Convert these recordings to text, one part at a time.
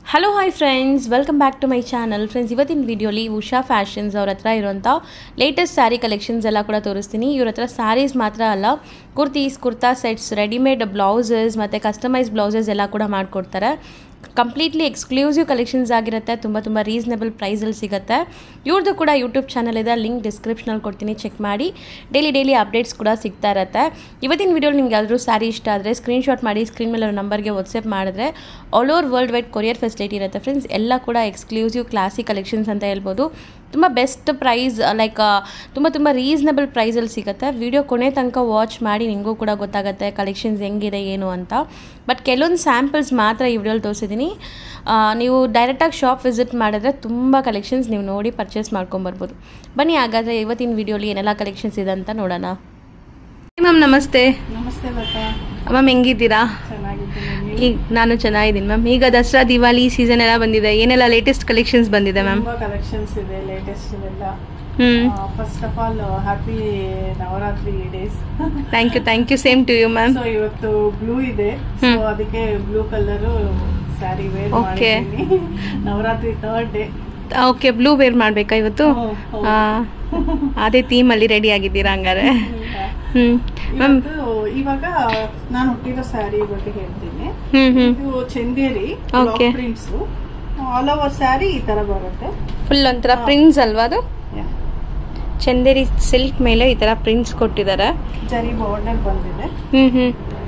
Hello hi friends welcome back to my channel friends ಇವತ್ತಿನ ವಿಡಿಯೋಲಿ Usha fashions ಅವ್ರ ಹತ್ರ ಇರುವಂಥ ಲೇಟೆಸ್ಟ್ ಸ್ಯಾರಿ ಕಲೆಕ್ಷನ್ಸ್ ಎಲ್ಲ ಕೂಡ ತೋರಿಸ್ತೀನಿ ಇವ್ರ ಹತ್ರ ಸ್ಯಾರೀಸ್ ಮಾತ್ರ ಅಲ್ಲ kurtis kurta sets readymade blouses ಮತ್ತು ಕಸ್ಟಮೈಸ್ ಬ್ಲೌಸಸ್ ಎಲ್ಲ ಕೂಡ ಮಾಡಿಕೊಡ್ತಾರೆ ಕಂಪ್ಲೀಟ್ಲಿ ಎಕ್ಸ್ಕ್ಲೂಸಿವ್ ಕಲೆಕ್ಷನ್ಸ್ ಆಗಿರುತ್ತೆ ತುಂಬ ತುಂಬ ರೀಸನಬಲ್ ಪ್ರೈಸಲ್ಲಿ ಸಿಗುತ್ತೆ ಇವ್ರದ್ದು ಕೂಡ ಯೂಟ್ಯೂಬ್ ಚಾನಲ್ ಇದೆ ಲಿಂಕ್ ಡಿಸ್ಕ್ರಿಪ್ಷನಲ್ಲಿ ಕೊಡ್ತೀನಿ ಚೆಕ್ ಮಾಡಿ ಡೈಲಿ ಡೈಲಿ ಅಪ್ಡೇಟ್ಸ್ ಕೂಡ ಸಿಗ್ತಾ ಇರುತ್ತೆ ಇವತ್ತಿನ ವಿಡಿಯೋ ನಿಮ್ಗೆ ಯಾವ್ದಾದ್ರು ಸ್ಯಾರಿ ಇಷ್ಟ ಆದರೆ ಸ್ಕ್ರೀನ್ಶಾಟ್ ಮಾಡಿ ಸ್ಕ್ರೀನ್ ಮೇಲೆ ನಂಬರ್ಗೆ ವಾಟ್ಸಪ್ ಮಾಡಿದ್ರೆ all over world wide courier facility ಇರುತ್ತೆ ಫ್ರೆಂಡ್ಸ್ ಎಲ್ಲ ಕೂಡ ಎಕ್ಸ್ಕ್ಲೂಸಿವ್ ಕ್ಲಾಸಿಕ್ ಕಲೆಕ್ಷನ್ಸ್ ಅಂತ ಹೇಳ್ಬೋದು ತುಂಬ ಬೆಸ್ಟ್ ಪ್ರೈಸ್ ಲೈಕ್ ತುಂಬ ತುಂಬ ರೀಸನಬಲ್ ಪ್ರೈಸಲ್ಲಿ ಸಿಗುತ್ತೆ ವಿಡಿಯೋ ಕೊನೆ ತನಕ ವಾಚ್ ಮಾಡಿ ನಿಮಗೂ ಕೂಡ ಗೊತ್ತಾಗುತ್ತೆ ಕಲೆಕ್ಷನ್ಸ್ ಹೆಂಗಿದೆ ಏನು ಅಂತ ಬಟ್ ಕೆಲವೊಂದು ಸ್ಯಾಂಪಲ್ಸ್ ಮಾತ್ರ ಈ ವಿಡಿಯೋಲಿ ತೋರಿಸಿದ್ದೀನಿ ಆ, ನೀವು ಡೈರೆಕ್ಟಾಗಿ ಶಾಪ್ ವಿಸಿಟ್ ಮಾಡಿದ್ರೆ ತುಂಬ ಕಲೆಕ್ಷನ್ಸ್ ನೀವು ನೋಡಿ ಪರ್ಚೇಸ್ ಮಾಡ್ಕೊಂಬರ್ಬೋದು ಬನ್ನಿ ಹಾಗಾದರೆ ಇವತ್ತಿನ ವಿಡಿಯೋಲಿ ಏನೆಲ್ಲ ಕಲೆಕ್ಷನ್ಸ್ ಇದೆ ಅಂತ ನೋಡೋಣ ಮ್ಯಾಮ್ ನಮಸ್ತೆ ನಮಸ್ತೆ ಲತಾ ಮ್ಯಾಮ್ ಹೆಂಗಿದ್ದೀರಾ ಚೆನ್ನಾಗಿದ್ದೀನಿ ಈಗ ನಾನು ಚೆನ್ನಾಗಿದ್ದೀನಿ ಮ್ಯಾಮ್ ಈಗ ದಸರಾ ದಿವಾಲಿ ಸೀಸನ್ ಎಲ್ಲ ಬಂದಿದೆ ಏನೆಲ್ಲ ಲೇಟೆಸ್ಟ್ ಕಲೆಕ್ಷನ್ಸ್ ಬಂದಿದೆ ಮ್ಯಾಮ್ ತುಂಬಾ ಕಲೆಕ್ಷನ್ಸ್ ಇದೆ ಲೇಟೆಸ್ಟ್ ಎಲ್ಲ ಹ್ಞೂ first of all happy Navaratri days thank you thank you same to you ma'am so ಇವತ್ತು ಬ್ಲೂ ಇದೆ ಸೊ ಹ್ಮ್. ಅದಕ್ಕೆ blue colour sari wear Okay. ಮಾಡಿದ್ದೀನಿ Navaratri third day okay blue wear ಮಾಡಬೇಕಾ ಇವತ್ತು ಹ್ಮ್, ಹೌದು. ಆ, ಅದೇ ಥೀಮಲ್ಲಿ ರೆಡಿ ಆಗಿದ್ದೀರಾ ಹಂಗಾರೆ ಹ್ಞೂ ಮ್ಯಾಮ್ ಇವತ್ತು ಇವಾಗ ನಾನು ಹುಟ್ಟಿರೋ ಸ್ಯಾರಿ ಬಗ್ಗೆ ಹೇಳ್ತೀನಿ ಹ್ಞೂ ಹ್ಞೂ ಇದು Chanderi Okay. Prints all over sari ಈ ತರ ಬರುತ್ತೆ ಫುಲ್ ಒಂಥರ ಪ್ರಿಂಟ್ಸ್ ಅಲ್ವಾ ಅದು Yeah. ಚಂದೇರಿ ಸಿಲ್ಕ್ ಮೇಲೆ ಈ ಥರ ಪ್ರಿಂಟ್ಸ್ ಕೊಟ್ಟಿದ್ದಾರೆ ಜರಿ ಬಾರ್ಡರ್ ಬಂದಿದೆ ಹ್ಞೂ ಹ್ಞೂ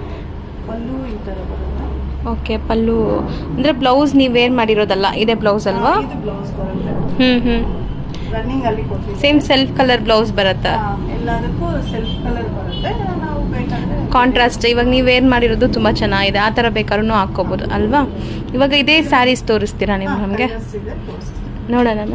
ಪಲ್ಲು ಈ ತರ ಬರುತ್ತೆ ಓಕೆ ಪಲ್ಲು ಅಂದರೆ ಬ್ಲೌಸ್ ನೀವು ವೇರ್ ಮಾಡಿರೋದಲ್ಲ ಇದೇ ಬ್ಲೌಸ್ ಅಲ್ವಾ ಇದು ಬ್ಲೌಸ್ ಬರುತ್ತೆ ಹ್ಞೂ ಹ್ಞೂ ರನ್ನಿಂಗ್ ಅಲ್ಲಿ ಕೊಟ್ಟಿದ್ದೀವಿ ಸೇಮ್ ಸೆಲ್ಫ್ ಕಲರ್ ಬ್ಲೌಸ್ ಬರುತ್ತಾ ಹಾ, ಎಲ್ಲದಕ್ಕೂ ಸೆಲ್ಫ್ ಕಲರ್ ಬರುತ್ತೆ ನಾವು ಬೇಕಾದ್ರೆ ಕಾಂಟ್ರಾಸ್ಟ್ ಇವಾಗ ನೀವು ವೇರ್ ಮಾಡಿರೋದು ತುಂಬ ಚೆನ್ನಾಗಿದೆ ಆ ಥರ ಬೇಕಾದ್ರೂ ಹಾಕ್ಕೋಬೋದು ಅಲ್ವಾ ಇವಾಗ ಇದೇ ಸ್ಯಾರೀಸ್ ತೋರಿಸ್ತೀರಾ ನೀವು ಹಾ, ನಮಗೆ colours ಇದೆ, ತೋರಿಸ್ತೀನಿ. ನೋಡೋಣ ಮ್ಯಾಮ್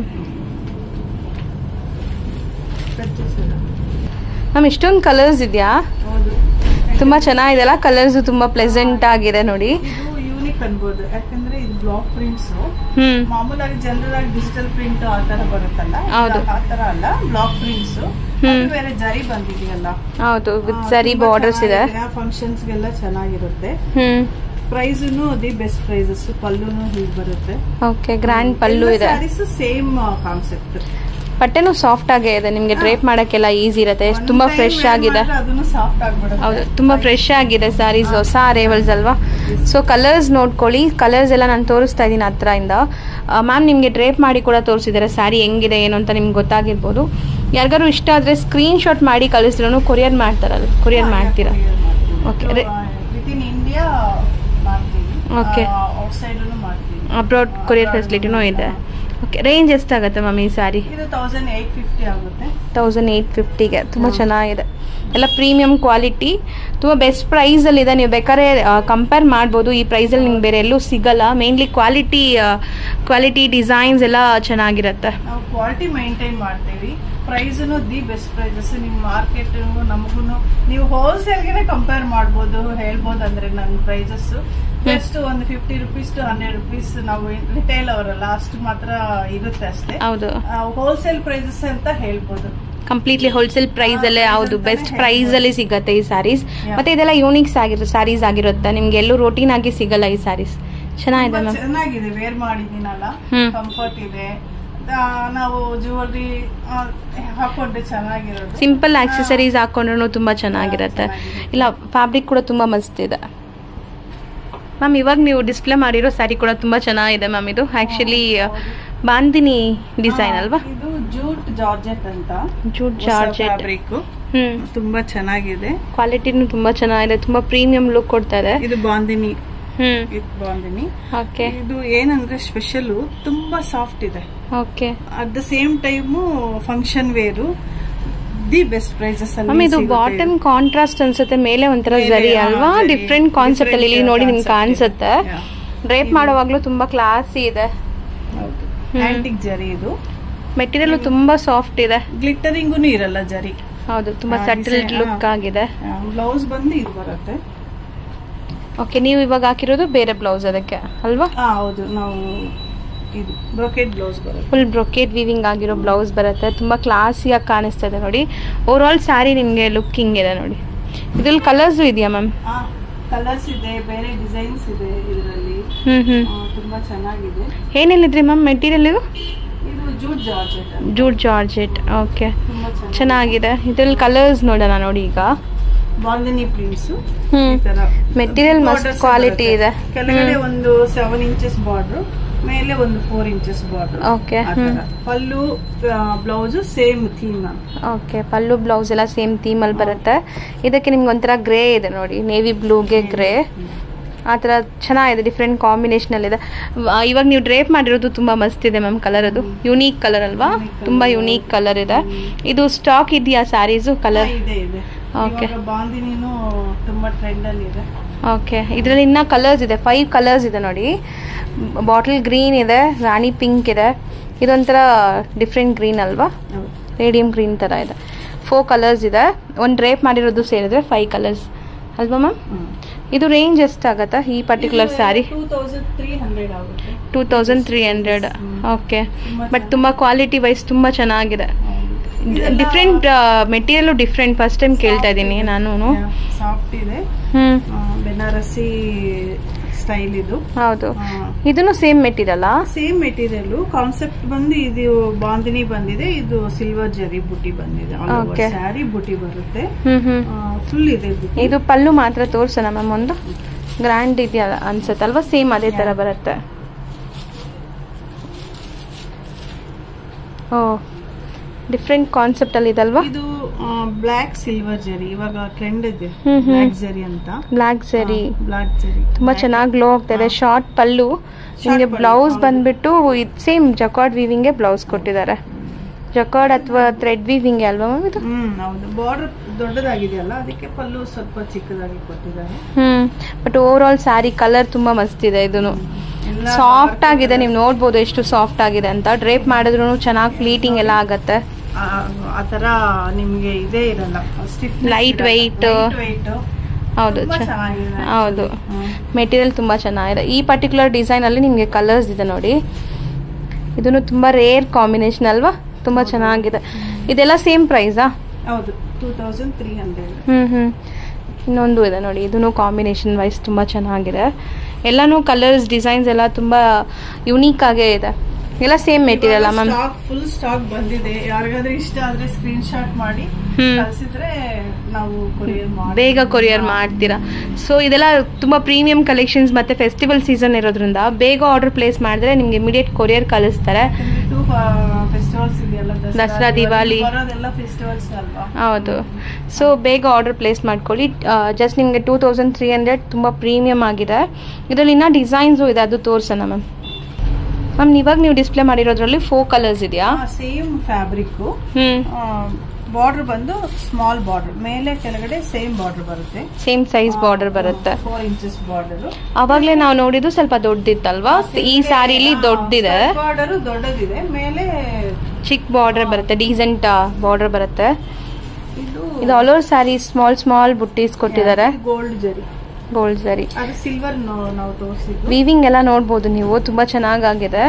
Purchase ಇದೆ. ಮ್ಯಾಮ್ ಇಷ್ಟೊಂದು ಕಲರ್ಸ್ ಇದೆಯಾ ಹೌದು ತುಂಬ ಚೆನ್ನಾಗಿದೆಲ್ಲ ಕಲರ್ಸ್ ತುಂಬ ಪ್ಲೆಸೆಂಟ್ ಆಗಿದೆ ನೋಡಿ ಇದು ಯೂನಿಕ್ ಅನ್ಬೋದು ಯಾಕಂದ್ರೆ ಇದು ಬ್ಲಾಕ್ ಪ್ರಿಂಟ್ಸ್ ಹ್ಞೂ ಮಾಮೂಲಾಗಿ ಜನರಲ್ ಆಗಿ ಡಿಜಿಟಲ್ ಪ್ರಿಂಟ್ ಆ ತರ ಬರುತ್ತಲ್ಲ ಇದು ಹೌದು. ಆ ತರ ಅಲ್ಲ ಬ್ಲಾಕ್ ಪ್ರಿಂಟ್ಸ್ ಹ್ಮ್. ಬೇರೆ ಜರಿ ಬಂದಿದೆಯಲ್ಲ ಹೌದು ವಿತ್ ಸರಿ ಬಾರ್ಡರ್ಸ್ ಇದೆ ಫಂಕ್ಷನ್ಸ್ ಗೆಲ್ಲ ಚೆನ್ನಾಗಿರುತ್ತೆ ಹ್ಞೂ ಪ್ರೈಸ್ನು ದಿ ಬೆಸ್ಟ್ ಪ್ರೈಸಸ್ ಪಲ್ಲುನು ಹೀಗೆ ಬರುತ್ತೆ ಓಕೆ ಗ್ರ್ಯಾಂಡ್ ಪಲ್ಲು ಇದೆ ಸ್ಯಾರೀಸ್ ಸೇಮ್ ಕಾನ್ಸೆಪ್ಟ್ ಬಟ್ಟೆನೂ ಸಾಫ್ಟ್ ಆಗೇ ಇದೆ ನಿಮಗೆ ಡ್ರೇಪ್ ಮಾಡೋಕ್ಕೆಲ್ಲ ಈಸಿ ಇರುತ್ತೆ ತುಂಬ ಫ್ರೆಶ್ ಆಗಿದೆ ಅದನ್ನು ಸಾಫ್ಟ್ ಆಗ್ಬಿಡುತ್ತೆ ಹೌದು ತುಂಬ ಫ್ರೆಶ್ ಆಗಿದೆ ಸ್ಯಾರೀಸ್ ಹೊಸ ಅರೇವಲ್ಸ್ ಅಲ್ವಾ ಸೊ ಕಲರ್ಸ್ ನೋಡ್ಕೊಳ್ಳಿ ಕಲರ್ಸ್ ಎಲ್ಲ ನಾನು ತೋರಿಸ್ತಾ ಇದ್ದೀನಿ ಹತ್ರದಿಂದ ಮ್ಯಾಮ್ ನಿಮಗೆ ಡ್ರೇಪ್ ಮಾಡಿ ಕೂಡ ತೋರಿಸಿದ್ದಾರೆ ಸ್ಯಾರಿ ಹೆಂಗಿದೆ ಏನು ಅಂತ ನಿಮ್ಗೆ ಗೊತ್ತಾಗಿರ್ಬೋದು ಯಾರಿಗಾರು ಇಷ್ಟ ಆದರೆ ಸ್ಕ್ರೀನ್ ಶಾಟ್ ಮಾಡಿ ಕಳಿಸಿದ್ರು ಕೊರಿಯರ್ ಮಾಡ್ತಾರಲ್ಲ ಕೊರಿಯರ್ ಮಾಡ್ತೀರಾ Okay. Re- within India ಮಾಡ್ತೀವಿ Okay. ಔಟ್ಸೈಡ್ ಮಾಡ್ತೀವಿ ಅಬ್ರಾಡ್ ಕೊರಿಯರ್ ಫೆಸಿಲಿಟಿನೂ ಇದೆ ಓಕೆ ರೇಂಜ್ ಎಷ್ಟಾಗುತ್ತೆ ಮ್ಯಾಮ್ ಈ ಸ್ಯಾರಿ ಇದು ತೌಸಂಡ್ ಏಟ್ ಫಿಫ್ಟಿ ಆಗುತ್ತೆ ತೌಸಂಡ್ ಏಯ್ಟ್ ಫಿಫ್ಟಿಗೆ ತುಂಬ ಹೌದು. ಚೆನ್ನಾಗಿದೆ ಎಲ್ಲ ಪ್ರೀಮಿಯಂ ಕ್ವಾಲಿಟಿ ತುಂಬ ಬೆಸ್ಟ್ ಪ್ರೈಸಲ್ಲಿದೆ ನೀವು ಬೇಕಾದ್ರೆ ಕಂಪೇರ್ ಮಾಡ್ಬೋದು ಈ ಪ್ರೈಸಲ್ಲಿ ನಿಮ್ಗೆ ಬೇರೆ ಎಲ್ಲೂ ಸಿಗಲ್ಲ ಮೇನ್ಲಿ ಕ್ವಾಲಿಟಿ ಕ್ವಾಲಿಟಿ ಡಿಸೈನ್ಸ್ ಎಲ್ಲ ಚೆನ್ನಾಗಿರುತ್ತೆ ನಾವು ಕ್ವಾಲಿಟಿ ಮೈಂಟೈನ್ ಮಾಡ್ತೀವಿ ಪ್ರೈಸ್ನು ದಿ ಬೆಸ್ಟ್ ಪ್ರೈಸಸ್ ನಿಮ್ಮ ಮಾರ್ಕೆಟ್ ನಮಗೂ ನೀವು ಹೋಲ್ಸೇಲ್ಗೆ ಕಂಪೇರ್ ಮಾಡ್ಬೋದು ಹೇಳ್ಬೋದು ಅಂದ್ರೆ ನನ್ನ ಪ್ರೈಸಸ್ ಜಸ್ಟ್ ಒಂದು fifty rupees to hundred rupees ನಾವು ರಿಟೇಲ್ ಅವರಲ್ಲ ಅಷ್ಟು ಮಾತ್ರ ಇರುತ್ತೆ ಅಷ್ಟೇ ಹೌದು ಹೋಲ್ಸೇಲ್ ಪ್ರೈಸಸ್ ಅಂತ ಹೇಳ್ಬೋದು ಕಂಪ್ಲೀಟ್ಲಿ ಹೋಲ್ಸೇಲ್ ಪ್ರೈಸಲ್ಲೇ price ಹೌದು ಅಂತಾನೆ ಬೆಸ್ಟ್ ಹೇಳ್ಬೋದು. ಪ್ರೈಸಲ್ಲಿ ಸಿಗುತ್ತೆ ಈ ಸ್ಯಾರೀಸ್ Yeah. ಮತ್ತೆ ಇದೆಲ್ಲ ಯೂನಿಕ್ಸ್ ಆಗಿರೋ ಸ್ಯಾರೀಸ್ ಆಗಿರುತ್ತೆ ನಿಮ್ಗೆ ಎಲ್ಲೂ ರೋಟೀನ್ ಆಗಿ ಸಿಗಲ್ಲ ಈ ಸ್ಯಾರೀಸ್ ಚೆನ್ನಾಗಿದೆ ತುಂಬಾ ಮ್ಯಾಮ್ ಚೆನ್ನಾಗಿದೆ ವೇರ್ ಮಾಡಿದ್ದೀನಲ್ಲ ಹ್ಮ್. ಕಂಫರ್ಟ್ ಇದೆ ಆ, ನಾವು ಜುವೆಲ್ರಿ ಹಾಕೊಂಡ್ರೆ ಚೆನ್ನಾಗಿರೋದು ಸಿಂಪಲ್ ಆಕ್ಸೆಸರೀಸ್ ಹಾಕೊಂಡ್ರು ತುಂಬ ಚೆನ್ನಾಗಿರುತ್ತೆ ಚೆನ್ನಾಗಿದೆ. ಇಲ್ಲ ಫ್ಯಾಬ್ರಿಕ್ ಕೂಡ ತುಂಬ ಮಸ್ತ್ ಇದೆ ಮ್ಯಾಮ್ ಇವಾಗ ನೀವು ಡಿಸ್ಪ್ಲೇ ಮಾಡಿರೋ ಸ್ಯಾರಿ ಕೂಡ ತುಂಬ ಚೆನ್ನಾಗಿದೆ ಮ್ಯಾಮ್ ಇದು ಆ್ಯಕ್ಚುಲಿ ಬಾಂದಿನಿ ಡಿಸೈನ್ ಆ, ಅಲ್ವಾ ಇದು ಜೂಟ್ ಜಾರ್ಜೆಟ್ ಅಂತ ಜೂಟ್ ಜಾರ್ಜೆಟ್ ಫ್ಯಾಬ್ರಿಕ್ ಹ್ಞೂ ತುಂಬಾ ಚೆನ್ನಾಗಿದೆ ಕ್ವಾಲಿಟಿನೂ ತುಂಬ ಚೆನ್ನಾಗಿದೆ ತುಂಬ ಪ್ರೀಮಿಯಂ ಲುಕ್ ಕೊಡ್ತಾ ಇದೆ ಇದು ಬಾಂದಿನಿ ಹ್ಞೂ ಇದು ಬಾಂದಿನಿ ಓಕೆ ಇದು ಏನಂದ್ರೆ ಸ್ಪೆಷಲ್ ತುಂಬಾ ಸಾಫ್ಟ್ ಇದೆ okay at the same time function wear the best prices ma'am ಇದು ಬಾಟಮ್ ಕಾಂಟ್ರಾಸ್ಟ್ ಅನ್ಸುತ್ತೆ ಮೇಲೆ ಒಂಥರ ಮೇಲೆ, ಜರಿ ಹಾ, ಅಲ್ವಾ ಜರಿ. ಡಿಫ್ರೆಂಟ್ ಕಾನ್ಸೆಪ್ಟ್ ಅಲ್ಲಿ ಇಲ್ಲಿ Different ನೋಡಿ ನಿಮ್ಗೆ concept ಇದೆ. ಕಾಣಿಸುತ್ತೆ Yeah. ಡ್ರೇಪ್ ಮಾಡುವಾಗ್ಲೂ ತುಂಬಾ ಕ್ಲಾಸಿ ಇದೆ ಹ್ಮ್. ಆಂಟಿಕ್ ಜರಿ ಇದು ಮೆಟೀರಿಯಲ್ ತುಂಬಾ ಸಾಫ್ಟ್ ಇದೆ ಗ್ಲಿಟರಿಂಗು ಇರಲ್ಲ ಜರಿ ಹೌದು ತುಂಬಾ ಹಾ, ಸಟಲ್ design, ಲುಕ್ ಹಾ. ಆಗಿದೆ ಬ್ಲೌಸ್ ಬಂದು ಇದು ಬರುತ್ತೆ ಓಕೆ ನೀವು ಇವಾಗ ಹಾಕಿರೋದು ಬೇರೆ ಬ್ಲೌಸ್ ಅದಕ್ಕೆ ಅಲ್ವಾ ಹಾ ಹೌದು ನಾವು ಇದು ಬ್ರೊಕೆಟ್ ಬ್ಲೌಸ್ ಬರುತ್ತೆ ಫುಲ್ ಬ್ರೊಕೇಟ್ ವೀವಿಂಗ್ ಆಗಿರೋ ಬ್ಲೌಸ್ ಬರುತ್ತೆ ತುಂಬಾ ಕ್ಲಾಸಿಯಾಗಿ ಕಾಣಿಸ್ತಾ ಇದೆ ನೋಡಿ ಓವರ್ ಆಲ್ ಸ್ಯಾರಿ ನಿಮಗೆ ಲುಕ್ ಹಿಂಗಿದೆ ನೋಡಿ ಇದ್ರಲ್ಲಿ ಕಲರ್ಸು ಇದೆಯಾ ಮ್ಯಾಮ್ ಕಲರ್ಸ್ ಇದೆ ಬೇರೆ ಡಿಸೈನ್ಸ್ ಇದೆ ಇದರಲ್ಲಿ ಹ್ಞೂ ಹ್ಞೂ ಆ, ತುಂಬಾ ಚೆನ್ನಾಗಿದೆ ಏನೇನಿದ್ರಿ ಮ್ಯಾಮ್ ಮೆಟೀರಿಯಲ್ ಇದು ಇದು ಜೂಟ್ ಜಾರ್ಜೆಟ್ ಅಂತ. ಜೂಟ್ ಜಾರ್ಜೆಟ್ ಓಕೆ ತುಂಬಾ ಚೆನ್ನಾಗಿ ಚೆನ್ನಾಗಿದೆ ಇದ್ರಲ್ಲಿ ಕಲರ್ಸ್ ನೋಡೋಣ ನೋಡಿ ಈಗ ಬಾಂದಿನಿ ಪ್ರಿಂಟ್ಸ್ ಹ್ಞೂ ಈ ತರ ಮೆಟೀರಿಯಲ್ ಮಸ್ತ್ Borders ಕ್ವಾಲಿಟಿ ಬರುತ್ತೆ. ಇದೆ ಕೆಳಗಡೆ ಒಂದು ಸೆವೆನ್ ಇಂಚಸ್ ಬಾರ್ಡರ್ ಮೇಲೆ ಒಂದು ಫೋರ್ ಇಂಚಸ್ ಬಾರ್ಡರ್ ಓಕೆ ಹ್ಞೂ pallu blouse same theme okay pallu blouse ಎಲ್ಲ ಸೇಮ್ ಥೀಮಲ್ಲಿ ಬರುತ್ತೆ ಇದಕ್ಕೆ ನಿಮ್ಗೆ ಒಂಥರ ಗ್ರೇ ಇದೆ ನೋಡಿ ನೇವಿ ಬ್ಲೂಗೆ ಗ್ರೇ ಆ ಥರ ಚೆನ್ನಾಗಿದೆ ಡಿಫ್ರೆಂಟ್ ಕಾಂಬಿನೇಷನಲ್ಲಿದೆ ಇವಾಗ ನೀವು ಡ್ರೇಪ್ ಮಾಡಿರೋದು ತುಂಬ ಮಸ್ತ್ ಇದೆ ಮ್ಯಾಮ್ ಕಲರ್ ಅದು ಯುನೀಕ್ ಕಲರ್ ಅಲ್ವಾ ತುಂಬ ಯುನೀಕ್ ಕಲರ್ ಇದೆ ಇದು ಸ್ಟಾಕ್ ಇದೆಯಾ ಸ್ಯಾರೀಸು ಕಲರ್ ಇದೆ ಇದೆ Okay. ಇವಾಗ ಬಾಂದಿನಿನೂ ತುಂಬಾ ಟ್ರೆಂಡ್ ಅಲ್ಲಿ ಇದೆ ಓಕೆ ಇದರಲ್ಲಿ ಇನ್ನೂ ಕಲರ್ಸ್ ಇದೆ ಫೈವ್ ಕಲರ್ಸ್ ಇದೆ ನೋಡಿ ಬಾಟಲ್ ಗ್ರೀನ್ ಇದೆ ರಾಣಿ ಪಿಂಕ್ ಇದೆ ಇದೊಂಥರ ಡಿಫ್ರೆಂಟ್ ಗ್ರೀನ್ ಅಲ್ವಾ ಹೌದು. ರೇಡಿಯಂ ಗ್ರೀನ್ ಥರ ಇದೆ ಫೋರ್ ಕಲರ್ಸ್ ಇದೆ ಒಂದು ಡ್ರೇಪ್ ಮಾಡಿರೋದು ಸೇರಿದ್ರೆ ಫೈವ್ ಕಲರ್ಸ್ ಅಲ್ವಾ ಮ್ಯಾಮ್ ಹ್ಮ್. ಇದು ರೇಂಜ್ ಎಷ್ಟಾಗತ್ತಾ ಈ ಪರ್ಟಿಕ್ಯುಲರ್ ಸ್ಯಾರಿ 2300 ಆಗುತ್ತೆ two thousand three hundred okay ತುಂಬಾ ಬಟ್ ತುಂಬ ಕ್ವಾಲಿಟಿ ವೈಸ್ ತುಂಬ ಚೆನ್ನಾಗಿದೆ ಇದೆಲ್ಲ different material different first time ಕೇಳ್ತಾ ಇದ್ದೀನಿ ನಾನು ಸಾಫ್ಟ್ ಇದೆ ಹ್ಞೂ ಆ, ಬೆನಾರಸಿ ಸ್ಟೈಲ್ ಇದು ಹೌದು ಇದನ್ನು ಸೇಮ್ ಮೆಟೀರಿಯಲ್ಲ ಸೇಮ್ ಮೆಟೀರಿಯಲ್ ಕಾನ್ಸೆಪ್ಟ್ ಬಂದು ಇದು ಬಾಂದಿನಿ ಬಂದಿದೆ ಇದು ಸಿಲ್ವರ್ ಜರಿ ಬುಟ್ಟಿ ಬಂದಿದೆ Okay. ಸ್ಯಾರಿ ಬುಟ್ಟಿ ಬರುತ್ತೆ ಹ್ಞೂ ಹ್ಞೂ ಫುಲ್ ಇದೆ ಬುಟ್ಟಿ ಇದು ಪಲ್ಲು ಮಾತ್ರ ತೋರ್ಸೋಣ ಮ್ಯಾಮ್ ಒಂದು ಗ್ರ್ಯಾಂಡ್ ಇದೆಯಾ ಅನ್ಸುತ್ತೆ ಅಲ್ವಾ ಸೇಮ್ ಅದೇ ಥರ ಬರುತ್ತೆ ಓ ಡಿಫ್ರೆಂಟ್ ಕಾನ್ಸೆಪ್ಟ್ ಅಲ್ಲಿ ಇದಲ್ವಾ ಇದು ಬ್ಲ್ಯಾಕ್ ಸಿಲ್ವರ್ ಜರಿ ಇವಾಗ ಟ್ರೆಂಡ್ ಇದೆ ಹ್ಮ್, ಹ್ಮ್. ಬ್ಲ್ಯಾಕ್ ಜರಿ ಅಂತ ಬ್ಲ್ಯಾಕ್ ಸರಿ ಬ್ಲ್ಯಾಕ್ ಜರಿ ತುಂಬಾ ಚೆನ್ನಾಗಿ ಗ್ಲೋ ಆಗ್ತಾ ಇದೆ ಶಾರ್ಟ್ ಪಲ್ಲು ನಿಮಗೆ ಪಲ್ಲು, ಬ್ಲೌಸ್ ಹೌದು. ಬಂದ್ಬಿಟ್ಟು ಸೇಮ್ ಜಕಾರ್ಡ್ ವೀವಿಂಗ್ಗೆ ಬ್ಲೌಸ್ ಕೊಟ್ಟಿದ್ದಾರೆ ಜಕಾರ್ಡ್ ಅಥವಾ ಥ್ರೆಡ್ ವೀವಿಂಗ್ ಅಲ್ವಾ ಮ್ಯಾಮ್ ಇದು ಹ್ಮ್ ಹೌದು ಬಾರ್ಡರ್ ದೊಡ್ಡದಾಗಿದೆಯಲ್ಲ ಅದಕ್ಕೆ ಪಲ್ಲು ಸ್ವಲ್ಪ ಚಿಕ್ಕದಾಗಿ ಕೊಟ್ಟಿದ್ದಾರೆ ಹ್ಮ್ but over all sari colour ತುಂಬಾ ಮಸ್ತ್ ಇದೆ ಇದನ್ನು ಎಲ್ಲ ಸಾಫ್ಟ್ ಆಗಿದೆ ನೀವು ನೋಡ್ಬೋದು ಎಷ್ಟು ಸಾಫ್ಟ್ ಆಗಿದೆ ಅಂತ ಡ್ರೇಪ್ ಮಾಡಿದ್ರು ಚೆನ್ನಾಗಿ ಪ್ಲೀಟಿಂಗ್ ಎಲ್ಲ ಆಗತ್ತೆ ಆ ಆ ತರ ನಿಮ್ಗೆ ಇದೇ ಇರಲ್ಲ ಸ್ಟಿಫ್ Light weight. weight ಹೌದು ತುಂಬಾ ಚ- ಚೆನ್ನಾಗಿದೆ ಹೌದು ಹ್ಮ್. ಮೆಟೀರಿಯಲ್ ತುಂಬ ಚೆನ್ನಾಗಿದೆ ಈ ಪರ್ಟಿಕ್ಯುಲರ್ ಡಿಸೈನಲ್ಲಿ ನಿಮಗೆ ಕಲರ್ಸ್ ಇದೆ ನೋಡಿ ಇದನ್ನು ತುಂಬ ರೇರ್ ಕಾಂಬಿನೇಷನ್ ಅಲ್ವಾ ತುಂಬ ಚೆನ್ನಾಗಿದೆ ಇದೆಲ್ಲ ಸೇಮ್ ಪ್ರೈಸಾ ಹೌದು ಟೂ ತೌಸಂಡ್ ತ್ರೀ ಹಂಡ್ರೆಡ್ ಹ್ಞೂ ಹ್ಞೂ ಇನ್ನೊಂದು ಇದೆ ನೋಡಿ ಇದನ್ನು ಕಾಂಬಿನೇಷನ್ ವೈಸ್ ತುಂಬ ಚೆನ್ನಾಗಿದೆ ಎಲ್ಲನೂ ಕಲರ್ಸ್ ಡಿಸೈನ್ಸ್ ಎಲ್ಲ ತುಂಬ ಯುನೀಕ್ ಆಗೇ ಇದೆ ಎಲ್ಲ same material ma'am stock full stock ಬಂದಿದೆ ಯಾರಿಗಾದ್ರೂ ಇಷ್ಟ ಆದ್ರೆ ಸ್ಕ್ರೀನ್ ಶಾಟ್ ಮಾಡಿ ಹ್ಮ್. ಕಳ್ಸಿದ್ರೆ ನಾವು ಕೊರಿಯರ್ ಮಾಡಿ ಬೇಗ ಕೊರಿಯರ್ ಮಾಡ್ತೀರಾ ಸೊ ಇದೆಲ್ಲ ತುಂಬ ಪ್ರೀಮಿಯಂ ಕಲೆಕ್ಷನ್ಸ್ ಮತ್ತು ಫೆಸ್ಟಿವಲ್ ಸೀಸನ್ ಇರೋದ್ರಿಂದ ಬೇಗ ಆರ್ಡರ್ ಪ್ಲೇಸ್ ಮಾಡಿದ್ರೆ ನಿಮಗೆ ಇಮಿಡಿಯೇಟ್ ಕೊರಿಯರ್ ಕಳಿಸ್ತಾರೆ ಟೂ ಫೆಸ್ಟಿವಲ್ಸ್ ಇದೆಯಲ್ಲ ದಸರಾ, ದಿವಾಲಿ. ಬರೋದೆಲ್ಲ ಫೆಸ್ಟಿವಲ್ಸ್ ಅಲ್ವಾ ಹೌದು ಸೊ ಬೇಗ ಆರ್ಡರ್ ಪ್ಲೇಸ್ ಮಾಡ್ಕೊಳ್ಳಿ ಜಸ್ಟ್ ನಿಮಗೆ ಟೂ ತೌಸಂಡ್ ತ್ರೀ ಹಂಡ್ರೆಡ್ ತುಂಬ ಪ್ರೀಮಿಯಮ್ ಆಗಿದೆ ಇದರಲ್ಲಿ ಇನ್ನೂ ಡಿಸೈನ್ಸು ಇದೆ ಅದು ತೋರಿಸೋಣ ಮ್ಯಾಮ್ ಮ್ಯಾಮ್ ಇವಾಗ ನೀವು ಡಿಸ್ಪ್ಲೇ ಮಾಡಿರೋದ್ರಲ್ಲಿ ಫೋರ್ ಕಲರ್ಸ್ ಇದೆಯಾ ಸೇಮ್ ಫ್ಯಾಬ್ರಿಕ್ ಹ್ಞೂ ಬಾರ್ಡರ್ ಬಂದು ಸ್ಮಾಲ್ ಬಾರ್ಡರ್ ಮೇಲೆ ಕೆಳಗಡೆ ಸೇಮ್ ಬಾರ್ಡರ್ ಬರುತ್ತೆ ಸೇಮ್ ಸೈಜ್ ಬಾರ್ಡರ್ ಬರುತ್ತೆ ಫೋರ್ ಇಂಚಸ್ ಬಾರ್ಡರ್ ಅವಾಗಲೇ ನಾವು ನೋಡಿದ್ದು ಸ್ವಲ್ಪ ದೊಡ್ಡದಿತ್ತಲ್ವಾ ಈ ಸ್ಯಾರಿಲಿ ದೊಡ್ಡದಿದೆ ಬಾರ್ಡರ್ ದೊಡ್ಡದಿದೆ ಮೇಲೆ ಚಿಕ್ಕ ಬಾರ್ಡರ್ ಬರುತ್ತೆ ಡೀಸೆಂಟ್ ಬಾರ್ಡರ್ ಬರುತ್ತೆ ಇದು ಇದು all over sari small small ಬುಟ್ಟೀಸ್ ಕೊಟ್ಟಿದ್ದಾರೆ ಗೋಲ್ಡ್ ಜರಿ ಗೋಲ್ಡ್ ಸ್ಯಾರಿ ಅದು ಸಿಲ್ವರ್ ನಾವು ತೋರಿಸಿದ್ದು ವೀವಿಂಗ್ ಎಲ್ಲ ನೋಡ್ಬೋದು ನೀವು ತುಂಬ ಚೆನ್ನಾಗಾಗಿದೆ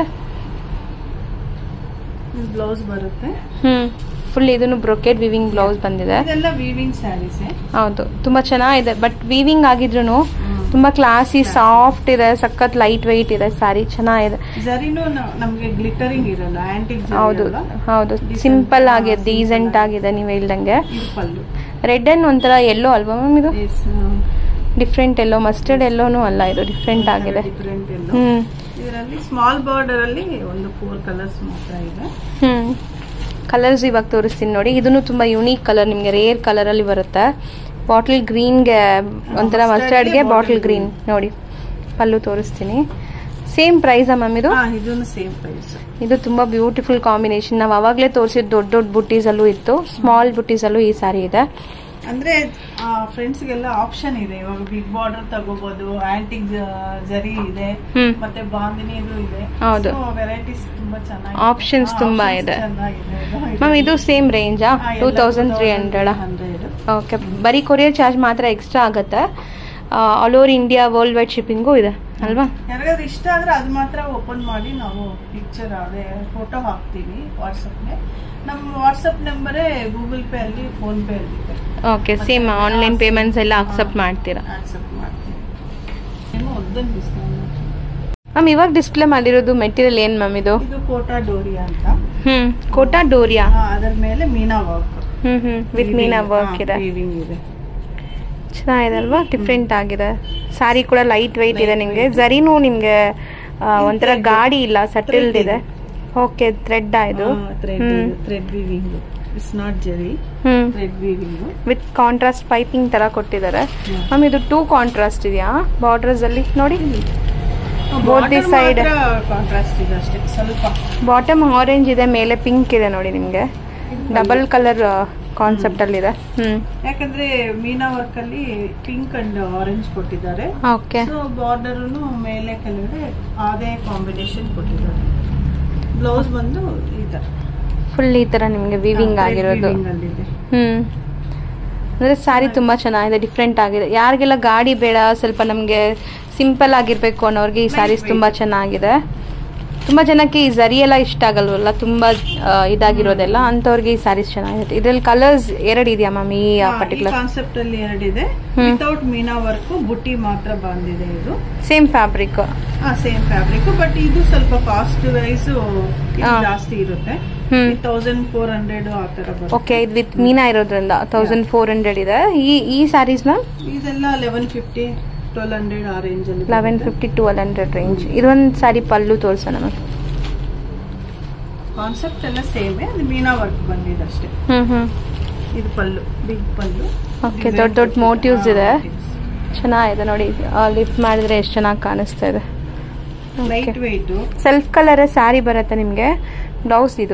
ಬ್ಲೌಸ್ ಬರುತ್ತೆ ಹ್ಮ್ ಫುಲ್ ಇದನ್ನು ಬ್ರೊಕೆಟ್ ವಿವಿಂಗ್ ಬ್ಲೌಸ್ ಬಂದಿದೆ ಇದೆಲ್ಲ ವೀವಿಂಗ್ ಸ್ಯಾರೀಸ್ ಹೌದು ತುಂಬಾ ಚೆನ್ನಾಗಿದೆ ಬಟ್ ವೀವಿಂಗ್ ಆಗಿದ್ರು ತುಂಬಾ ಕ್ಲಾಸಿ ಸಾಫ್ಟ್ ಇದೆ ಸಖತ್ ಲೈಟ್ ವೆಯ್ಟ್ ಇದೆ ಸ್ಯಾರಿ ಚೆನ್ನಾಗಿದೆ ಜರಿನೂ ನ- ನಮ್ಗೆ ಗ್ಲಿಟರಿಂಗ್ ಇರಲ್ಲ ಆಂಟಿಕ್ ಹೌದು ಹೌದು Decent. ಸಿಂಪಲ್ ಹಾ, ಆಗಿ simple ಡೀಸೆಂಟ್ ಆಗಿ. ಆಗಿದೆ ನೀವು ಹೇಳ್ದಂಗೆ ಇದು ಪಲ್ಲು ರೆಡ್ ಅಂಡ್ ಒಂಥರ ಎಲ್ಲೋ ಅಲ್ವಾ ಮ್ಯಾಮ್ ಇದು Yes, ಡಿಫ್ರೆಂಟ್ ಎಲ್ಲೋ ಮಸ್ಟರ್ಡ್ ಎಲ್ಲೋನು ಅಲ್ಲ ಇದು ಡಿಫ್ರೆಂಟ್ ಆಗಿದೆ ಡಿಫ್ರೆಂಟ್ ಎಲ್ಲ ಹ್ಮ್ ಇದರಲ್ಲಿ ಸ್ಮಾಲ್ ಬಾರ್ಡರ್ ಅಲ್ಲಿ ಒಂದು ಫೋರ್ ಕಲರ್ಸ್ ಮಾತ್ರ ಇದೆ ಹ್ಮ್ ಕಲರ್ಸ್ ಇವಾಗ ತೋರಿಸ್ತೀನಿ ನೋಡಿ ಇದನ್ನು ತುಂಬಾ ಯುನೀಕ್ ಕಲರ್ ನಿಮಗೆ ರೇರ್ ಕಲರ್ ಅಲ್ಲಿ ಬರುತ್ತೆ ಬಾಟಲ್ ಗ್ರೀನ್ಗೆ ಒಂಥರ mustard ಮಸ್ಟರ್ಡ್ಗೆ ಗೆ ಬಾಟಲ್ bottle ಗ್ರೀನ್ ನೋಡಿ ಪಲ್ಲು ತೋರಿಸ್ತೀನಿ ಸೇಮ್ ಪ್ರೈಸಾ ಮ್ಯಾಮ್ ಇದು ಹಾ ಇದನ್ನು ಸೇಮ್ ಪ್ರೈಸ್ ಇದು ತುಂಬಾ ಬ್ಯೂಟಿಫುಲ್ ಕಾಂಬಿನೇಷನ್ ನಾವು ಅವಾಗಲೇ ತೋರಿಸಿದ ದೊಡ್ಡ ದೊಡ್ಡ ಬುಟ್ಟೀಸಲ್ಲೂ ಇತ್ತು ಸ್ಮಾಲ್ ಬುಟ್ಟೀಸಲ್ಲೂ ಈ ಸಾರಿ ಇದೆ ಅಂದ್ರೆ ಫ್ರೆಂಡ್ಸ್ ಗೆಲ್ಲ ಆಪ್ಷನ್ ಇದೆ ಇವಾಗ ಬಿಗ್ ಬಾರ್ಡರ್ ತಗೋಬಹುದು ಆಂಟಿಕ್ ಜರಿ ಇದೆ ಹ್ಮ್. ಮತ್ತೆ ಬಾಂದಿನಿದು ಇದೆ ಹೌದು. ವೆರೈಟೀಸ್ ತುಂಬಾ ಚೆನ್ನಾಗಿ Options ತುಂಬಾ ಇದೆ. ಮ್ಯಾಮ್ ಇದು ಸೇಮ್ ರೇಂಜಾ two thousand three hundred okay ಬರೀ ಕೊರಿಯರ್ ಚಾರ್ಜ್ ಮಾತ್ರ ಎಕ್ಸ್ಟ್ರಾ ಆಗುತ್ತೆ all over India world wide shipping ಇದೆ ಅಲ್ವಾ ಯಾರಿಗಾದ್ರು ಇಷ್ಟ ಆದ್ರೆ ಅದು ಮಾತ್ರ ಓಪನ್ ಮಾಡಿ ನಾವು ಪಿಕ್ಚರ್ ಅದೇ ಫೋಟೋ ಹಾಕ್ತೀವಿ ವಾಟ್ಸಪ್ಗೆ ನಮ್ಮ ವಾಟ್ಸಪ್ ನಂಬರೇ ಗೂಗಲ್ ಪೇ ಅಲ್ಲಿ ಫೋನ್ ಪೇ ಅಲ್ಲಿ ಇದೆ ಓಕೆ ಸೇಮ್ ಆನ್ಲೈನ್ ಪೇಮೆಂಟ್ಸ್ ಎಲ್ಲ ಅಕ್ಸೆಪ್ಟ್ ಮಾಡ್ತೀರಾ ಆಕ್ಸೆಪ್ಟ್ ಮಾಡ್ತೀವಿ ಏನೋ ಒಂದೊಂದು ಬಿಸ್ನೆಸ್ ಮ್ಯಾಮ್ ಇವಾಗ ಡಿಸ್ಪ್ಲೇ ಮಾಡಿರೋದು ಮೆಟೀರಿಯಲ್ ಏನು ಮ್ಯಾಮ್ ಇದು ಇದು ಕೋಟಾ ಡೋರಿಯಾ ಅಂತ ಹ್ಞೂ ಕೋಟಾ ಡೋರಿಯಾ ಆ, ಅದರ ಮೇಲೆ ಮೀನಾ ವರ್ಕ್ ಹ್ಞೂ ಹ್ಞೂ ವಿತ್ ಮೀನಾ ವರ್ಕ್ ಇದೆ ವೀವಿಂಗ್ ಇದೆ ಚೆನ್ನಾಗಿದೆ ಅಲ್ವಾ ಡಿಫ್ರೆಂಟ್ ಆಗಿದೆ ಸ್ಯಾರಿ ಕೂಡ ಲೈಟ್ ವೆಯ್ಟ್ ಇದೆ ನಿಮಗೆ ಝರಿನೂ ನಿಮಗೆ ಒಂಥರ ಗಾಡಿ ಇಲ್ಲ ಸಟಲ್ಡ್ ಇದೆ ಓಕೆ ಥ್ರೆಡ್ ಇದು thread hmm. Thread weaving it's not zari ಹ್ಞೂ thread weaving with contrast piping ತರ ಕೊಟ್ಟಿದ್ದಾರೆ ಮ್ಯಾಮ್ ಇದು ಟೂ ಕಾಂಟ್ರಾಸ್ಟ್ ಇದೆಯಾ ಬಾರ್ಡರ್ಸ್ ಅಲ್ಲಿ ನೋಡಿ Both the side. ಕಾಂಟ್ರಾಸ್ಟ್ ಇದೆ ಅಷ್ಟೇ ಸ್ವಲ್ಪ ಬಾಟಮ್ ಆರೆಂಜ್ ಇದೆ ಮೇಲೆ ಪಿಂಕ್ ಇದೆ ನೋಡಿ ನಿಮಗೆ ಡಬಲ್ ಕಲರ್ ಕಾನ್ಸೆಪ್ಟ್ ಅಲ್ಲಿ ಇದೆ ಹ್ಮ್ ಯಾಕಂದ್ರೆ ಮೀನಾ ವರ್ಕ್ ಅಲ್ಲಿ ಪಿಂಕ್ ಅಂಡ್ ಆರೆಂಜ್ ಕೊಟ್ಟಿದ್ದಾರೆ ಓಕೆ ಸೊ ಬಾರ್ಡರ್ ಮೇಲೆ ಕೆಳಗಡೆ ಅದೇ ಕಾಂಬಿನೇಷನ್ ಕೊಟ್ಟಿದ್ದಾರೆ ಬ್ಲೌಸ್ ಬಂದು ಈ ತರ ಫುಲ್ ಈ ತರ ನಿಮಗೆ ವಿವಿಂಗ್ ಆಗಿರೋದು weaving ಅಲ್ಲಿದೆ ಹ್ಮ್ ಅಂದ್ರೆ ಸ್ಯಾರಿ ತುಂಬಾ ಚೆನ್ನಾಗಿದೆ ಡಿಫ್ರೆಂಟ್ ಆಗಿದೆ ಯಾರಿಗೆಲ್ಲ ಗಾಡಿ ಬೇಡ ಸ್ವಲ್ಪ ನಮಗೆ ಸಿಂಪಲ್ ಆಗಿರ್ಬೇಕು ಅನ್ನೋರ್ಗೆ ಈ ಸ್ಯಾರೀಸ್ ತುಂಬಾ ಚೆನ್ನಾಗಿದೆ ತುಂಬಾ ಜನಕ್ಕೆ ಈ ಝರಿ ಎಲ್ಲ ಇಷ್ಟ ಆಗಲ್ವಲ್ಲ ತುಂಬಾ ಆ, ಇದಾಗಿರೋದೆಲ್ಲ ಅಂತವ್ರಿಗೆ ಈ ಸ್ಯಾರೀಸ್ ಚೆನ್ನಾಗಿರುತ್ತೆ ಇದ್ರಲ್ಲಿ ಕಲರ್ಸ್ ಎರಡು ಇದೆಯಾ ಮ್ಯಾಮ್ ಈ ಪರ್ಟಿಕ್ಯುಲರ್ ಕಾನ್ಸೆಪ್ಟ್ ಅಲ್ಲಿ ಎರಡಿದೆ ಹ್ಮ್. ವಿತೌಟ್ ಮೀನಾ ವರ್ಕ್ ಬುಟ್ಟಿ ಮಾತ್ರ ಬಂದಿದೆ ಇದು same fabric same fabric but ಇದು ಸ್ವಲ್ಪ ಕಾಸ್ಟ್ ವೈಸ್ ಹಾ. ಜಾಸ್ತಿ ಇರುತ್ತೆ ಹ್ಮ್ ತೌಸಂಡ್ ಫೋರ್ ಹಂಡ್ರೆಡ್ ಆ ತರ ಬರುತ್ತೆ ಓಕೆ ಇದು ವಿತ್ ಮೀನಾ ಇರೋದ್ರಿಂದ ತೌಸಂಡ್ ಫೋರ್ ಹಂಡ್ರೆಡ್ ಇದೆ ಈ ಈ ಸ್ಯಾರೀಸ್ ಮ್ಯಾಮ್ ಇದೆಲ್ಲ ಲೆವೆನ್ ಫಿಫ್ಟಿ ಟ್ವೆಲ್ ಹಂಡ್ರೆಡ್ ಆ ರೇಂಜ್ ಅಲ್ಲಿ eleven fifty twelve hundred range ಇದೊಂದು ಸ್ಯಾರಿ ಪಲ್ಲು ತೋರಿಸೋಣ ಮ್ಯಾಮ್ ಕಾನ್ಸೆಪ್ಟ್ ಎಲ್ಲ ಸೇಮ್ ಅದು ಮೀನಾ ವರ್ಕ್ ಬಂದಿದೆ ಅಷ್ಟೇ ಹ್ಮ್ ಹ್ಮ್ ಇದು ಪಲ್ಲು ಬಿಗ್ ಪಲ್ಲು Okay, ದೊಡ್ಡ್ ದೊಡ್ಡ್ motives ಇದೆ. ಚೆನ್ನಾಗಿದೆ ನೋಡಿ ಲಿಫ್ಟ್ ಮಾಡಿದ್ರೆ ಎಷ್ಟು ಚೆನ್ನಾಗಿ ಕಾಣಿಸ್ತಾ ಇದೆ light weight self colour sari ಬರುತ್ತೆ ನಿಮಗೆ ಬ್ಲೌಸ್ ಇದು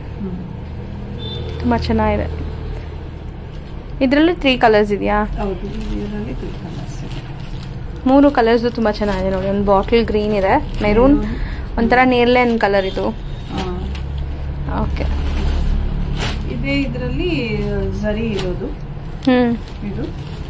ತುಂಬ ಚೆನ್ನಾಗಿದೆ ಇದರಲ್ಲಿ ತ್ರೀ ಕಲರ್ಸ್ ಇದೆಯಾ ಹೌದು ಇದರಲ್ಲಿ ತ್ರೀ ಕಲರ್ಸ್ ಇದೆ ಮೂರು ಕಲರ್ಸ್ ತುಂಬ ಚೆನ್ನಾಗಿದೆ ನೋಡಿ ಒಂದು ಬಾಟಲ್ ಗ್ರೀನ್ ಇದೆ ಮೆರೂನ್ ಒಂಥರ ನೇರ್ಲೆನ್ ಕಲರ್ ಇದು ಆ, ಓಕೆ ಇದೇ ಇದರಲ್ಲಿ ಝರಿ ಇರೋದು ಹ್ಞೂ ಇದು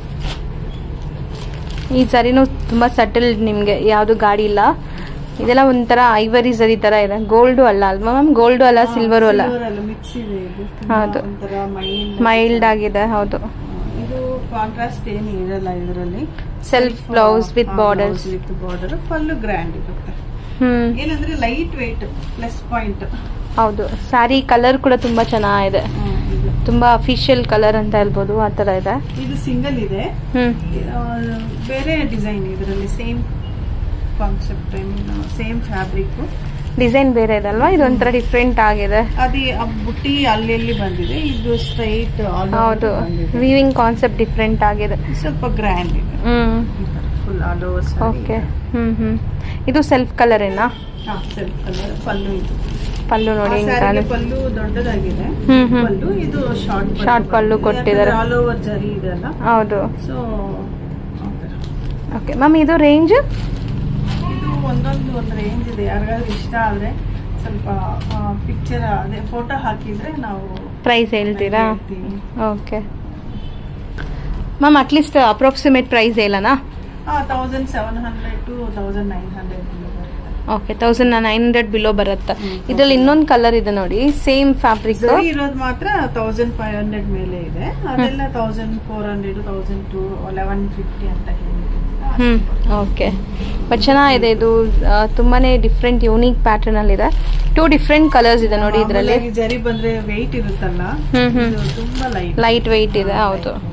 ಈ ಸರಿನೂ ತುಂಬ ಸಟಲ್ ನಿಮಗೆ ಯಾವುದು ಗಾಡಿ ಇಲ್ಲ ಇದೆಲ್ಲ ಒಂಥರ ಐವರಿ ಸರಿ ಥರ ಇದೆ ಗೋಲ್ಡು ಅಲ್ಲ ಅಲ್ವಾ ಮ್ಯಾಮ್ ಗೋಲ್ಡು ಅಲ್ಲ ಸಿಲ್ವರು ಅಲ್ಲ ಮಿಕ್ಸ್ ಇದೆ ಇದು ತುಂಬಾ ಹೌದು. ಒಂಥರ ಮೈಲ್ಡ್ ಮೈಲ್ಡ್ ಆಗಿದೆ ಹೌದು ಇದು ಕಾಂಟ್ರಾಸ್ಟ್ ಏನು ಇರಲ್ಲ ಇದರಲ್ಲಿ self blouse with borders with border full grand ಇರುತ್ತೆ ಹ್ಮ್ ಏನಂದ್ರೆ ಲೈಟ್ ವೆಯ್ಟ್ ಪ್ಲಸ್ ಪಾಯಿಂಟ್ ಹೌದು ಸ್ಯಾರಿ ಕಲರ್ ಕೂಡ ತುಂಬಾ ಚೆನ್ನಾಗಿದೆ ತುಂಬಾ ಅಫಿಷಿಯಲ್ ಕಲರ್ ಅಂತ ಹೇಳ್ಬೋದು ಆ ತರ ಇದೆ ಇದು ಸಿಂಗಲ್ ಇದೆ ಹ್ಮ್ ಆ, ಬೇರೆ ಡಿಸೈನ್ ಇದರಲ್ಲಿ same concept I mean same fabric design ಬೇರೆ ಇದೆ ಅಲ್ವಾ ಇದು ಒಂಥರ ಡಿಫ್ರೆಂಟ್ ಆಗಿದೆ ಅದೇ ಆ ಬುಟ್ಟಿ ಅಲ್ಲಿ ಬಂದಿದೆ ಇದು ಸ್ಟ್ರೈಟ್ ಹೌದು ವೀವಿಂಗ್ ಕಾನ್ಸೆಪ್ಟ್ ಡಿಫ್ರೆಂಟ್ ಆಗಿದೆ ಸ್ವಲ್ಪ ಗ್ರ್ಯಾಂಡ್ ಇದೆ ಹ್ಮ್ ಫುಲ್ ಆಲ್ ಓವರ್ ಓಕೆ ಹ್ಮ್ ಹ್ಮ್ ಇದು ಸೆಲ್ಫ್ ಕಲರ್ ಏನಾ ಸೆಲ್ಫ್ ಕಲರ್ ಪಲ್ಲು ಇದು ಪಲ್ಲು ನೋಡಿ ಹಿಂಗ್ ಸ್ಯಾರಿಗೆ ಕಾಣಿಸ್- ಪಲ್ಲು ದೊಡ್ಡದಾಗಿದೆ ಹ್ಮ್, ಹ್ಮ್. ಪಲ್ಲು ಇದು ಶಾರ್ಟ್ Short ಪಲ್ಲು ಕೊಟ್ಟಿದ್ದಾರೆ. ಆಲ್ ಓವರ್ ಜರಿ ಇದೆ ಅಲ್ಲ ಹೌದು ಸೊ ಓಕೆ ಮ್ಯಾಮ್ ಇದು ರೇಂಜ್ ಇದು ಒಂದೊಂದು ಒಂದು ರೇಂಜ್ ಇದೆ ಯಾರಿಗಾದ್ರೂ ಇಷ್ಟ ಆದ್ರೆ ಸ್ವಲ್ಪ ಪಿಕ್ಚರ್ ಅದೇ ಫೋಟೋ ಹಾಕಿದ್ರೆ ನಾವು ಪ್ರೈಸ್ ಹೇಳ್ತೀರಾ ಹೇಳ್ತೀವಿ. Okay ma'am at least approximate price ಹೇಳನಾ ಆ thousand seven hundred two thousand nine hundred okay thousand nine hundred below ಬರುತ್ತೆ ಹ್ಮ್, ಇದ್ರಲ್ಲಿ ಇನ್ನೊಂದು ಕಲರ್ ಇದೆ ನೋಡಿ ಸೇಮ್ ಫ್ಯಾಬ್ರಿಕ್ ಸರಿ ಇರೋದು ಮಾತ್ರ ತೌಸಂಡ್ ಫೈವ್ ಹಂಡ್ರೆಡ್ ಮೇಲೆ ಇದೆ ಅದೆಲ್ಲ thousand four hundred thousand to eleven fifty ಅಂತ ಹೇಳಿದ್ರೆ ಹ್ಮ್ ಓಕೆ ಬಟ್ ಚೆನ್ನಾಗಿದೆ ಇದು ಆ, ತುಂಬಾನೇ ಡಿಫ್ರೆಂಟ್ ಯೂನಿಕ್ ಪ್ಯಾಟರ್ನ್ ಅಲ್ಲಿ ಇದೆ ಟೂ ಡಿಫ್ರೆಂಟ್ ಕಲರ್ಸ್ ಇದೆ ನೋಡಿ ಇದರಲ್ಲಿ ಮಾಮೂಲಾಗಿ ಜರಿ ಬಂದ್ರೆ ವೆಯ್ಟ್ ಇರುತ್ತಲ್ಲ ಹ್ಮ್ ಹ್ಮ್ ಇದು ತುಂಬಾ ಲೈಟ್ ಲೈಟ್ ವೆಯ್ಟ್ ಇದೆ ಹೌದು